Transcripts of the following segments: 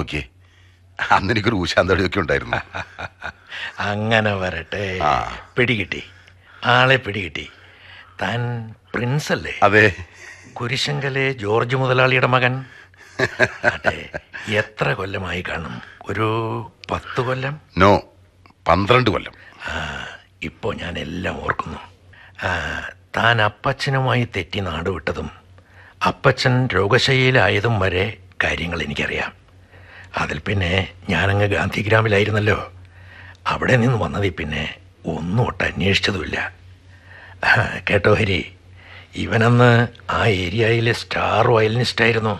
നോക്കിയേ അന്ന് എനിക്കൊരു ഊശാന്തടിയൊക്കെ ഉണ്ടായിരുന്നു അങ്ങനെ വരട്ടെ ആ. പിടികിട്ടി ആളെ പിടികിട്ടി താൻ പ്രിൻസ് അല്ലേ അതെ കുരിശങ്കലെ ജോർജ് മുതലാളിയുടെ മകൻ അതെ എത്ര കൊല്ലമായി കാണും ഒരു പത്ത് കൊല്ലം നോ പന്ത്രണ്ട് കൊല്ലം ആ ഇപ്പോൾ ഞാൻ എല്ലാം ഓർക്കുന്നു ആ, താൻ അപ്പച്ചനുമായി തെറ്റി നാട് വിട്ടതും അപ്പച്ചൻ രോഗശയ്യയിലായതും വരെ കാര്യങ്ങൾ എനിക്കറിയാം അതിൽ പിന്നെ ഞാനങ്ങ് ഗാന്ധിഗ്രാമിലായിരുന്നല്ലോ അവിടെ നിന്ന് വന്നതിൽ പിന്നെ ഒന്നും ഒട്ട് അന്വേഷിച്ചതുമില്ല ആ, കേട്ടോ ഹരി ഇവനന്ന് ആ ഏരിയയിലെ സ്റ്റാർ വയലിനിസ്റ്റായിരുന്നു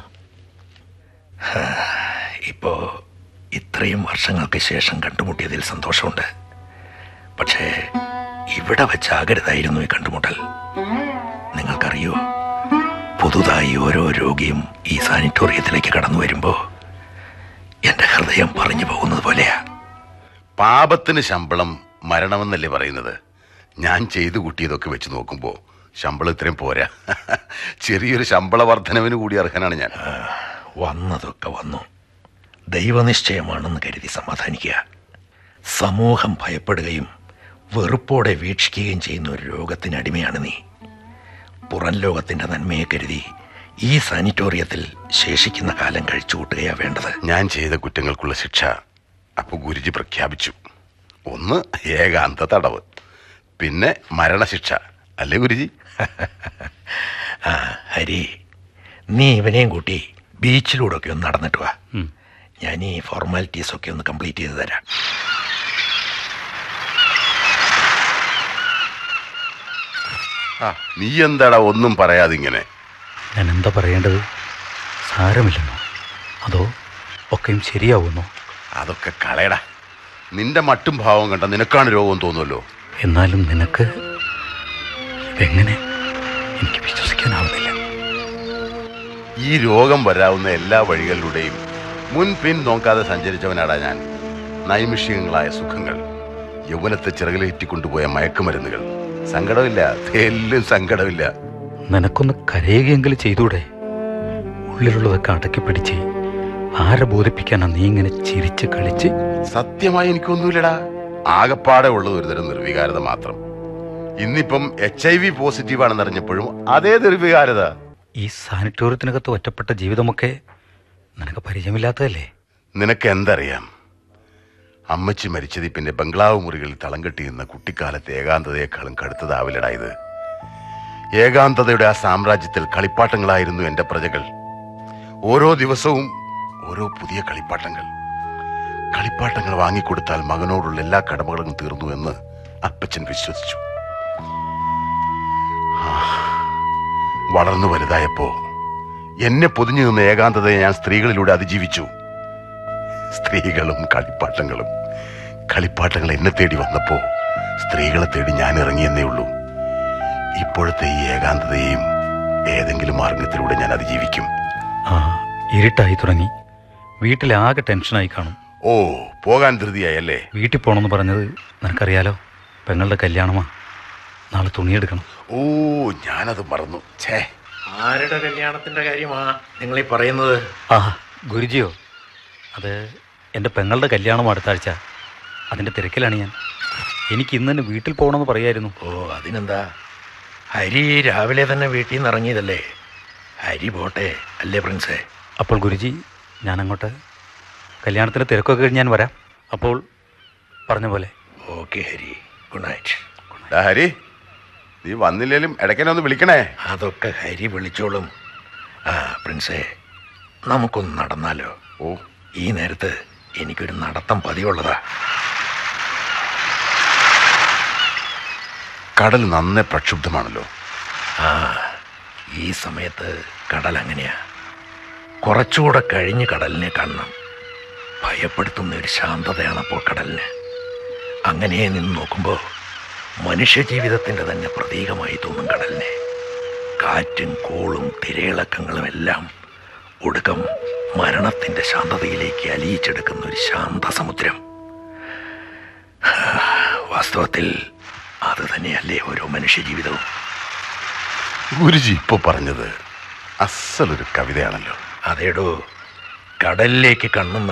ഇപ്പോൾ ഇത്രയും വർഷങ്ങൾക്ക് ശേഷം കണ്ടുമുട്ടിയതിൽ സന്തോഷമുണ്ട് പക്ഷേ ഇവിടെ വെച്ചാകരുതായിരുന്നു ഈ കണ്ടുമുട്ടൽ നിങ്ങൾക്കറിയോ പുതുതായി ഓരോ രോഗിയും ഈ സാനിറ്റോറിയത്തിലേക്ക് കടന്നു വരുമ്പോൾ എൻ്റെ ഹൃദയം പറഞ്ഞു പോകുന്നത് പോലെയാ പാപത്തിന് ശമ്പളം മരണമെന്നല്ലേ പറയുന്നത് ഞാൻ ചെയ്തു കൂട്ടിയതൊക്കെ വെച്ച് നോക്കുമ്പോൾ ശമ്പളം ഇത്രയും പോരാ ചെറിയൊരു ശമ്പള വർധനവിന് കൂടി അർഹനാണ് ഞാൻ വന്നതൊക്കെ വന്നു ദൈവനിശ്ചയമാണെന്ന് കരുതി സമാധാനിക്കുക സമൂഹം ഭയപ്പെടുകയും വെറുപ്പോടെ വീക്ഷിക്കുകയും ചെയ്യുന്ന ഒരു രോഗത്തിന് അടിമയാണ് നീ പുറം ലോകത്തിന്റെ നന്മയെ കരുതി ഈ സാനിറ്റോറിയത്തിൽ ശേഷിക്കുന്ന കാലം കഴിച്ചു കൂട്ടുകയാ വേണ്ടത് ഞാൻ ചെയ്ത കുറ്റങ്ങൾക്കുള്ള ശിക്ഷ അപ്പൊ ഗുരുജി പ്രഖ്യാപിച്ചു ഒന്ന് ഏകാന്ത തടവ് പിന്നെ മരണശിക്ഷ അല്ലേ ഗുരുജി ആ ഹരി നീ ഇവനെയും കൂട്ടി ബീച്ചിലൂടെ ഒക്കെ ഒന്ന് നടന്നിട്ട് വാ ഞാൻ ഈ ഫോർമാലിറ്റീസ് ഒക്കെ ഒന്ന് കംപ്ലീറ്റ് ചെയ്ത് തരാം ആ നീ എന്താടാ ഒന്നും പറയാതിങ്ങനെ ഞാൻ എന്താ പറയേണ്ടത് സാരമില്ലെന്നോ അതോ ഒക്കെയും ശരിയാവുന്നോ അതൊക്കെ കളയടാ നിന്റെ മട്ടും ഭാവം കണ്ട നിനക്കാണ് രോഗം തോന്നുമല്ലോ എന്നാലും നിനക്ക് ഇതെങ്ങനെ എനിക്ക് വിശ്വസിക്കാനാവുന്നില്ല ഈ രോഗം വരാവുന്ന എല്ലാ വഴികളിലൂടെയും മുൻ പിൻ നോക്കാതെ സഞ്ചരിച്ചവനാടാ ഞാൻ നൈമിഷികങ്ങളായ സുഖങ്ങൾ യൗവനത്തെ ചിറകിലേറ്റിക്കൊണ്ടുപോയ മയക്കുമരുന്നുകൾ സങ്കടമില്ല തെല്ലും സങ്കടമില്ല നിനക്കൊന്ന് കരയുകയെങ്കിലും ചെയ്തൂടെ ഉള്ളിലുള്ളതൊക്കെ അടക്കി പിടിച്ച് ആരെ ബോധിപ്പിക്കാനാ നീ ഇങ്ങനെ ചിരിച്ച് കളിച്ച് സത്യമായി എനിക്കൊന്നുമില്ലടാ ആകപ്പാടെ ഉള്ളത് ഒരുതരം നിർവികാരത മാത്രം ഇന്നിപ്പം എച്ച് ഐ വി പോസിറ്റീവ് ആണെന്ന് അറിഞ്ഞപ്പോഴും അതേ നിർവികാരത ഈ സാനിറ്റോറിയത്തിനകത്ത് ഒറ്റപ്പെട്ട ജീവിതമൊക്കെ നിനക്ക് പരിചയമില്ലാത്തതല്ലേ നിനക്ക് എന്തറിയാം അമ്മച്ചി മരിച്ചതി പിന്നെ ബംഗ്ലാവ് മുറികളിൽ തളം കെട്ടി നിന്ന കുട്ടിക്കാലത്തെ ഏകാന്തതയെക്കാളും കടുത്തതാവില്ലടാ ഇത് ഏകാന്തതയുടെ ആ സാമ്രാജ്യത്തിൽ കളിപ്പാട്ടങ്ങളായിരുന്നു എന്റെ പ്രജകൾ ഓരോ ദിവസവും ഓരോ പുതിയ കളിപ്പാട്ടങ്ങൾ കളിപ്പാട്ടങ്ങൾ വാങ്ങിക്കൊടുത്താൽ മകനോടുള്ള എല്ലാ കടമകളും തീർന്നു എന്ന് അപ്പച്ചൻ വിശ്വസിച്ചു ആ, വളർന്നു വലുതായപ്പോ എന്നെ പൊതിഞ്ഞു നിന്ന ഏകാന്തതയെ ഞാൻ സ്ത്രീകളിലൂടെ അതിജീവിച്ചു സ്ത്രീകളും കളിപ്പാട്ടങ്ങളും കളിപ്പാട്ടങ്ങൾ എന്നെ തേടി വന്നപ്പോ സ്ത്രീകളെ തേടി ഞാൻ ഇറങ്ങിയെന്നേ ഉള്ളൂ ഇപ്പോഴത്തെ ഈ ഏകാന്തതയെയും ഏതെങ്കിലും മാർഗത്തിലൂടെ ഞാൻ അതിജീവിക്കും ആ ഇരുട്ടായി തുടങ്ങി വീട്ടിലാകെ ടെൻഷനായി കാണും ഓ പോകാൻ ധൃതിയായല്ലേ വീട്ടിൽ പോകണമെന്ന് പറഞ്ഞത് നിനക്കറിയാലോ പെങ്ങളുടെ കല്യാണമാ നാളെ തുണിയെടുക്കണം ഓ ഞാനത് മറന്നു ഛേ ആരുടെ കല്യാണത്തിന്റെ കാര്യമാ നിങ്ങൾ ഈ പറയുന്നത് ആ ഗുരുജിയോ അത് എൻ്റെ പെങ്ങളുടെ കല്യാണം അടുത്ത ആഴ്ച അതിൻ്റെ തിരക്കിലാണ് ഞാൻ എനിക്ക് ഇന്ന് തന്നെ വീട്ടിൽ പോകണമെന്ന് പറയായിരുന്നു ഓ അതിനെന്താ ഹരി രാവിലെ തന്നെ വീട്ടിൽ നിന്ന് ഇറങ്ങിയതല്ലേ ഹരി പോട്ടെ അല്ലേ പ്രിൻസേ അപ്പോൾ ഗുരുജി ഞാൻ അങ്ങോട്ട് കല്യാണത്തിന് തിരക്കൊക്കെ കഴിഞ്ഞ് ഞാൻ വരാം അപ്പോൾ പറഞ്ഞ പോലെ ഓക്കെ ഹരി ഗുഡ് നൈറ്റ് ഡാ ഹരി നീ വന്നില്ലേലും ഇടയ്ക്കെന്നെ ഒന്ന് വിളിക്കണേ അതൊക്കെ ഹരി വിളിച്ചോളും ആ പ്രിൻസേ നമുക്കൊന്ന് നടന്നാലോ ഓ ഈ നേരത്ത് എനിക്കൊരു നടത്തം പതിവുള്ളതാ കടൽ നന്നേ പ്രക്ഷുബ്ധമാണല്ലോ ആ ഈ സമയത്ത് കടൽ അങ്ങനെയാ കുറച്ചുകൂടെ കഴിഞ്ഞ് കടലിനെ കാണണം ഭയപ്പെടുത്തുന്ന ഒരു ശാന്തതയാണ് അപ്പോൾ കടലിന് അങ്ങനെ നിന്ന് നോക്കുമ്പോൾ മനുഷ്യജീവിതത്തിൻ്റെ തന്നെ പ്രതീകമായി തോന്നും കടലിനെ കാറ്റും കോളും തിരയിളക്കങ്ങളും എല്ലാം ഒടുക്കം മരണത്തിൻ്റെ ശാന്തതയിലേക്ക് അലിയിച്ചെടുക്കുന്ന ഒരു ശാന്ത സമുദ്രം വാസ്തവത്തിൽ അത് തന്നെയല്ലേ ഓരോ മനുഷ്യജീവിതവും ഗുരുജി ഇപ്പൊ പറഞ്ഞത് അസലൊരു കവിതയാണല്ലോ അതേടോ കടലിലേക്ക് കണ്ണും